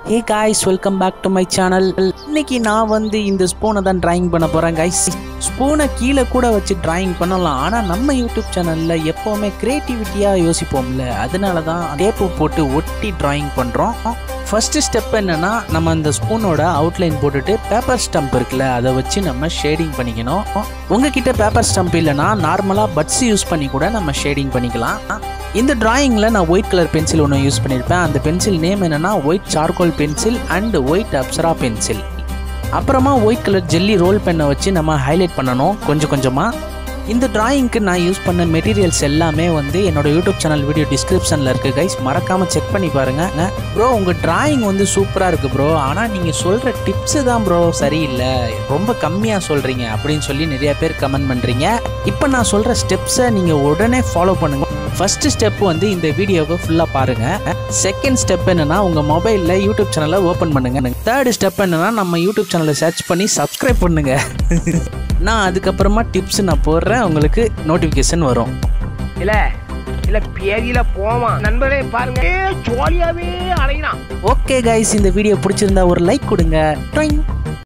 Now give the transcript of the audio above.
Hey guys welcome back to my channel இன்னைக்கு நான் வந்து இந்த ஸ்பூனை தான் டிராயிங் பண்ண போகிறேன் காய்ஸ் ஸ்பூனை கீழே கூட வச்சு டிராயிங் பண்ணலாம் ஆனால் நம்ம யூடியூப் சேனலில் எப்போவுமே க்ரியேட்டிவிட்டியாக யோசிப்போம்ல அதனால தான் டேப்பு போட்டு ஒட்டி டிராயிங் பண்ணுறோம் ஃபஸ்ட்டு ஸ்டெப் என்னன்னா நம்ம அந்த ஸ்பூனோட அவுட்லைன் போட்டுட்டு பேப்பர் ஸ்டம்ப் இருக்குல்ல அதை வச்சு நம்ம ஷேடிங் பண்ணிக்கணும் உங்ககிட்ட பேப்பர் ஸ்டம்ப் இல்லைன்னா நார்மலாக பட்ஸ் யூஸ் பண்ணி கூட நம்ம ஷேடிங் பண்ணிக்கலாம் இந்த டிராயிங்கில் நான் ஒயிட் கலர் பென்சில் ஒன்று யூஸ் பண்ணியிருப்பேன் அந்த பென்சில் நேம் என்னென்னா white charcoal pencil and white Apsara pencil அப்புறமா ஒயிட் கலர் ஜெல்லி ரோல் பென்னை வச்சு நம்ம ஹைலைட் பண்ணணும் கொஞ்சம் கொஞ்சமாக இந்த டிராயிங்க்கு நான் யூஸ் பண்ண மெட்டீரியல்ஸ் எல்லாமே வந்து என்னோட யூடியூப் சேனல் வீடியோ டிஸ்கிரிப்ஷனில் இருக்குது கைஸ் மறக்காமல் செக் பண்ணி பாருங்கள் ப்ரோ உங்கள் டிராயிங் வந்து சூப்பராக இருக்குது ப்ரோ ஆனால் நீங்கள் சொல்கிற டிப்ஸு தான் ப்ரோ சரியில்லை ரொம்ப கம்மியாக சொல்கிறீங்க அப்படின்னு சொல்லி நிறைய பேர் கமெண்ட் பண்ணுறீங்க இப்போ நான் சொல்கிற ஸ்டெப்ஸை நீங்கள் உடனே ஃபாலோ பண்ணுங்கள் ஃபர்ஸ்ட் ஸ்டெப் வந்து இந்த வீடியோவை ஃபுல்லாக பாருங்கள் செகண்ட் ஸ்டெப் என்னன்னா உங்கள் மொபைலில் யூடியூப் சேனலை ஓப்பன் பண்ணுங்க தேர்ட் ஸ்டெப் என்னன்னா நம்ம யூடியூப் சேனலை சர்ச் பண்ணி சப்ஸ்கிரைப் பண்ணுங்க நான் அதுக்கப்புறமா டிப்ஸ் நான் போடுறேன் உங்களுக்கு நோட்டிஃபிகேஷன் வரும் இல்ல இல்ல பேதியில போவான் நண்பரே பாருங்க ஏ, ஜோலியாவே அலைகிறான் ஓகே கைஸ் இந்த வீடியோ பிடிச்சிருந்தா ஒரு லைக் கொடுங்க Toing.